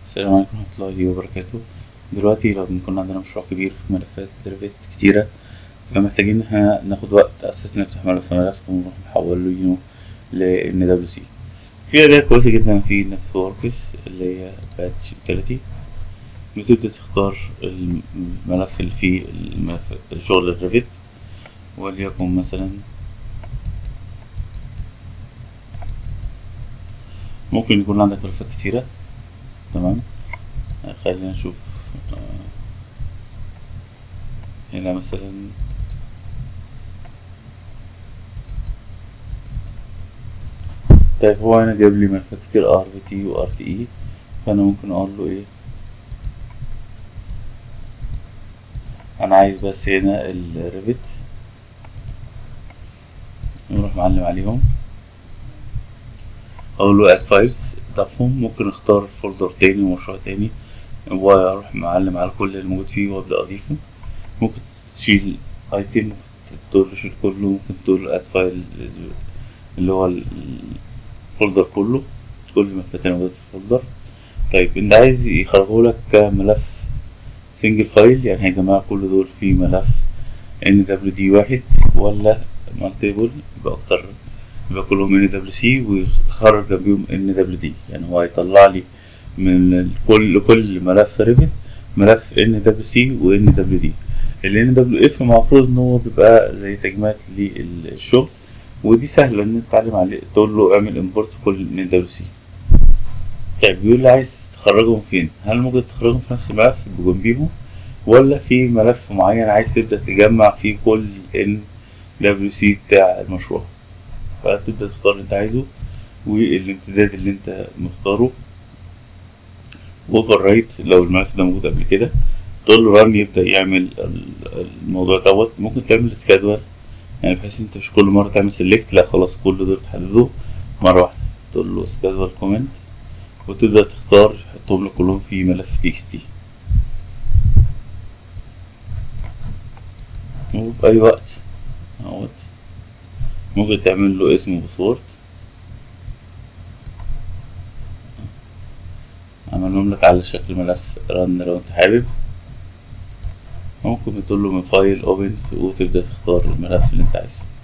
السلام عليكم ورحمة الله وبركاته دلوقتي لو بيكون عندنا مشروع كبير في ملفات ريفيت كتيرة فمحتاجين إن احنا ناخد وقت أساس نفتح ملف ملف ونروح نحوله ل NWC في أداة كويسة جدا في نف وركس اللي هي باتش يوتيليتي بتبدأ تختار الملف اللي فيه الملف شغل الريفيت وليكن مثلا ممكن يكون عندك ملفات كتيرة تمام خلينا نشوف هنا مثلا طيب هو هنا جاب لي ملفات كتير ار في تي وار تي اي فانا ممكن اقول له ايه انا عايز بس هنا الريفت نروح معلم عليهم اقول له اد فايلز ضافهم ممكن اختار فولدر تاني ومشروع تاني واروح معلم على كل اللي موجود فيه وابدا اضيفه ممكن تشيل ايتم ممكن تقول له شيل كله ممكن تقول له اد فايل اللي هو الفولدر كله كل الملفات اللي موجودة في الفولدر طيب انت عايز يخرجه لك كملف سنجل فايل يعني هيجمع كل دول في ملف ان دبليو دي واحد ولا مالتيبل يبقى اكتر يبقى كلهم ان دبليو سي ويخرج جنبيهم ان دبليو دي يعني هو هيطلع لي من كل كل ملف ريفت ملف ان دبليو سي وان دبليو دي ال دبليو اف المفروض ان هو بيبقى زي تجميعات للشغل ودي سهله ان انت تتعلم عليه تقول له اعمل امبورت كل ان دبليو سي طيب بيقول لي عايز تخرجهم فين هل ممكن تخرجهم في نفس الملف جنبيهم ولا في ملف معين عايز تبدا تجمع فيه كل ان دبليو سي بتاع المشروع فتبدا تختار اللي انت عايزه والامتداد اللي انت مختاره اوفر رايت لو الملف ده موجود قبل كده تقول له ران يبدا يعمل الموضوع دوت ممكن تعمل سكادول يعني بحيث انت مش كل مره تعمل سيلكت لا خلاص كل دول تحدده مره واحده تقول له سكادول كومنت وتبدا تختار تحطهم لك كلهم في ملف تي اكس تي وفي اي وقت اهوت ممكن تعمل له اسم وباسورد عملهم لك على شكل ملف رن لو انت حابب ممكن تقول له من فايل اوبن وتبدا تختار الملف اللي انت عايزه